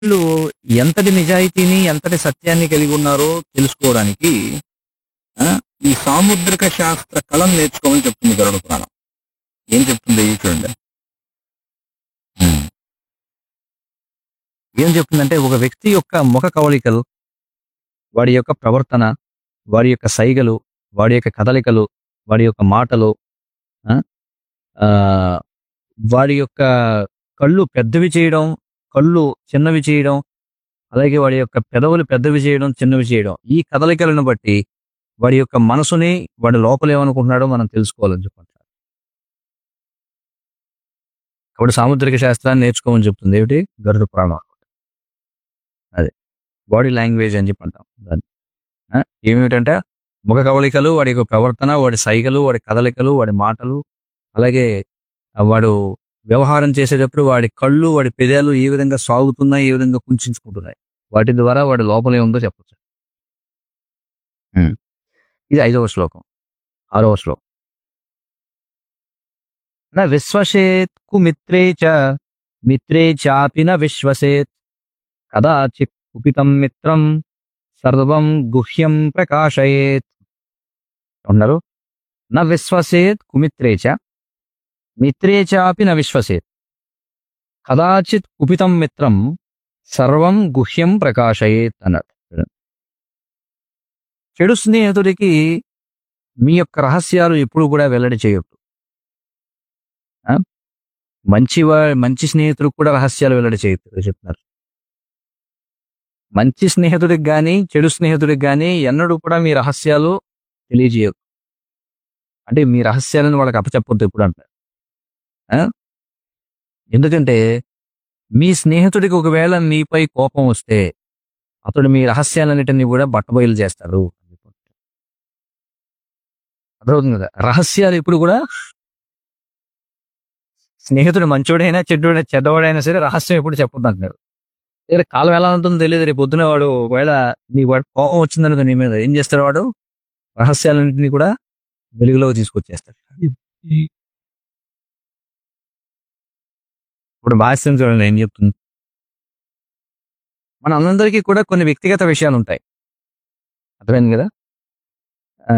వీళ్ళు ఎంతటి నిజాయితీని ఎంతటి సత్యాన్ని కలిగి ఉన్నారో తెలుసుకోవడానికి ఆ, ఈ సాముద్రిక శాస్త్ర కళను నేర్చుకోమని చెప్తుంది గరుడ పురాణం ఏం చెప్తుంది చూడండి ఉమ్. ఏం చెప్తుందంటే ఒక వ్యక్తి యొక్క ముఖ కవళికలు వాడి యొక్క ప్రవర్తన వాడి యొక్క సైగలు వాడి యొక్క కదలికలు వాడి యొక్క మాటలు ఆ, ఆ, వాడి యొక్క కళ్ళు పెద్దవి చేయడం కళ్ళు చిన్నవి చేయడం అలాగే వాడి యొక్క పెదవులు పెద్దవి చేయడం చిన్నవి చేయడం ఈ కదలికలను బట్టి వాడి యొక్క మనసుని వాడి లోపల ఏమనుకుంటున్నాడో మనం తెలుసుకోవాలని చెప్పంటారు కాబట్టి సాముద్రిక శాస్త్రాన్ని నేర్చుకోమని చెప్తుంది ఏమిటి గరుడ పురాణం అదే బాడీ లాంగ్వేజ్ అని చెప్పి అంటాం దాన్ని ఆ, ఏమిటంటే ముఖ కవళికలు వాడి యొక్క ప్రవర్తన వాడి సైగలు వాడి కదలికలు వాడి మాటలు అలాగే ఆ, వాడు వ్యవహారం చేసేటప్పుడు వాడి కళ్ళు వాడి పెదాలు ఏ విధంగా సాగుతున్నాయి ఏ విధంగా కుంచుకుంటున్నాయి వాటి ద్వారా వాడి లోపల ఏముందో చెప్పచ్చు ఇది ఐదవ శ్లోకం ఆరవ శ్లోకం న విశ్వసేత్ కు మిత్రే చ మిత్రే చాపి న విశ్వసేత్ కదాచిత్ కుపితం మిత్రం సర్వం గుహ్యం ప్రకాశయేత్ ఉన్నారు న విశ్వసేత్ కుమిత్రే చ మిత్రే చాపి న విశ్వసేత్ కదాచిత్ కుపితం మిత్రం సర్వం గుహ్యం ప్రకాశయేత్ అన్నాడు చెడు స్నేహితుడికి మీ యొక్క రహస్యాలు ఎప్పుడు కూడా వెల్లడి చేయొద్దు ఆ? మంచి వా- మంచి స్నేహితుడికి కూడా రహస్యాలు వెల్లడి చేయొద్దు చెప్తున్నారు మంచి స్నేహితుడికి కానీ చెడు స్నేహితుడికి కానీ ఎన్నడూ కూడా మీ రహస్యాలు తెలియజేయదు అంటే మీ రహస్యాలను వాళ్ళకి అప్పచెప్పొద్దు ఎప్పుడు అంటారు ఆ? ఎందుకంటే మీ స్నేహితుడికి ఒకవేళ మీపై కోపం వస్తే అతడు మీ రహస్యాలన్నిటిని కూడా బట్టబయలు చేస్తాడు అర్థమవుతుంది కదా రహస్యాలు ఇప్పుడు కూడా స్నేహితుడు మంచోడైనా చెడ్డోడైనా చెడ్డవాడైనా సరే రహస్యం ఎప్పుడు చెప్పొద్దు అంటున్నాడు లేదా కాలం ఎలా ఉంటుందో తెలియదు రేపు పొద్దున వాడు ఒకవేళ నీ వాడు కోపం వచ్చిందనుకో నీ మీద ఏం చేస్తాడు వాడు రహస్యాలన్నింటినీ కూడా వెలుగులోకి తీసుకొచ్చేస్తాడు ఇప్పుడు భాష్యం చూడండి ఏం చెప్తుంది మన అందరికీ కూడా కొన్ని వ్యక్తిగత విషయాలు ఉంటాయి అర్థమైంది కదా ఆ,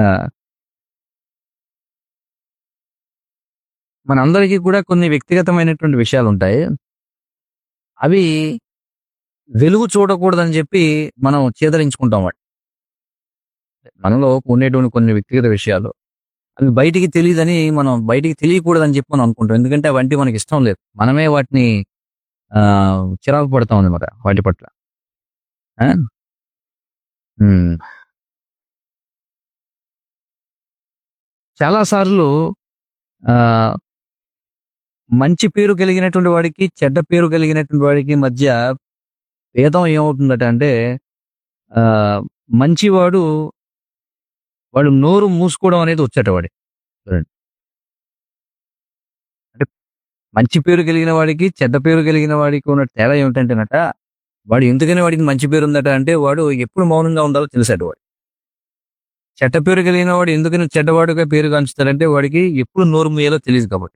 మనందరికీ కూడా కొన్ని వ్యక్తిగతమైనటువంటి విషయాలు ఉంటాయి అవి వెలుగు చూడకూడదని చెప్పి మనం చేదరించుకుంటాం వాటి మనలో ఉండేటువంటి కొన్ని వ్యక్తిగత విషయాలు అవి బయటికి తెలియదని మనం బయటికి తెలియకూడదని చెప్పి మనం అనుకుంటాం ఎందుకంటే అవంటి మనకి ఇష్టం లేదు మనమే వాటిని ఆ చిరాకు పడతాం అనమాట వాటి పట్ల ఆ? ఉమ్. చాలాసార్లు ఆ మంచి పేరు కలిగినటువంటి వాడికి చెడ్డ పేరు కలిగినటువంటి వాడికి మధ్య భేదం ఏమవుతుందట అంటే ఆ మంచివాడు వాడు నోరు మూసుకోవడం అనేది వచ్చేట వాడి చూడండి. అంటే మంచి పేరు కలిగిన వాడికి చెడ్డ పేరు కలిగిన వాడికి ఉన్న తేడా ఏమిటంటేనట వాడు ఎందుకని వాడికి మంచి పేరు ఉందట అంటే వాడు ఎప్పుడు మౌనంగా ఉండాలో తెలిసాడు వాడు చెడ్డ పేరు కలిగిన వాడు ఎందుకని చెడ్డవాడుగా పేరు కాంచుతాడంటే వాడికి ఎప్పుడు నోరు మూయాలో తెలియదు కాబట్టి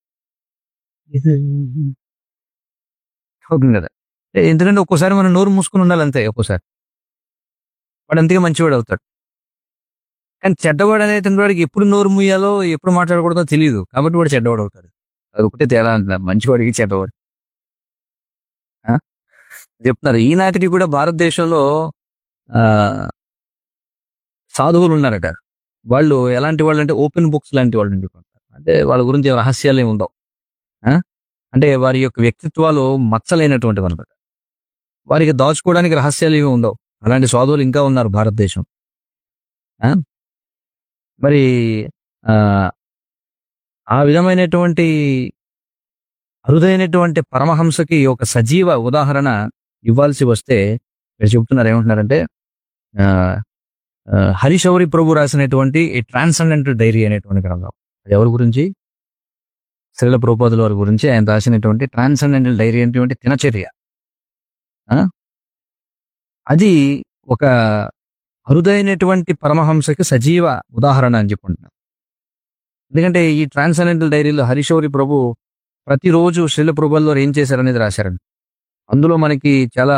అవుతుంది కదా ఏ, ఎందుకంటే ఒక్కోసారి మనం నోరు మూసుకుని ఉండాలి అంతే ఒక్కోసారి వాడు అంతగా మంచివాడు అవుతాడు కానీ చెడ్డవాడు అనేటువంటి వాడికి ఎప్పుడు నోరు మూయాలో ఎప్పుడు మాట్లాడకూడదో తెలియదు కాబట్టి వాడు చెడ్డవాడు అవుతాడు అది ఒకటే తేడా అంటున్నారు మంచివాడికి చెడ్డవాడు ఆ? చెప్తున్నారు ఈనాటికి కూడా భారతదేశంలో ఆ సాధువులు ఉన్నారట వాళ్ళు ఎలాంటి వాళ్ళు అంటే ఓపెన్ బుక్స్ లాంటి వాళ్ళు అండి. అంటే వాళ్ళ గురించి రహస్యాలు ఏమి ఉండవు ఆ? అంటే వారి యొక్క వ్యక్తిత్వాలు మచ్చలేనటువంటివి అనమాట వారికి దాచుకోవడానికి రహస్యాలు ఏమి ఉండవు అలాంటి సాధువులు ఇంకా ఉన్నారు భారతదేశం ఆ? మరి ఆ ఆ విధమైనటువంటి అరుదైనటువంటి పరమహంసకి ఒక సజీవ ఉదాహరణ ఇవ్వాల్సి వస్తే ఇక్కడ చెప్తున్నారు ఏమంటున్నారంటే ఆ, ఆ, హరిశౌరి ప్రభు రాసినటువంటి ఈ ట్రాన్సెండెంటల్ డైరీ అనేటువంటి గ్రంథం అది ఎవరి గురించి శ్రీల ప్రభుపాదుల వారి గురించి ఆయన రాసినటువంటి ట్రాన్సెండెంటల్ డైరీ అనేటువంటి దినచర్య ఆ? అది ఒక అరుదైనటువంటి పరమహంసకి సజీవ ఉదాహరణ అని చెప్పుకుంటున్నాను ఎందుకంటే ఈ ట్రాన్సెండెంటల్ డైరీలో హరిశౌరి ప్రభు ప్రతిరోజు శ్రీల ప్రభుల్లో ఏం చేశారనేది రాశారండి అందులో మనకి చాలా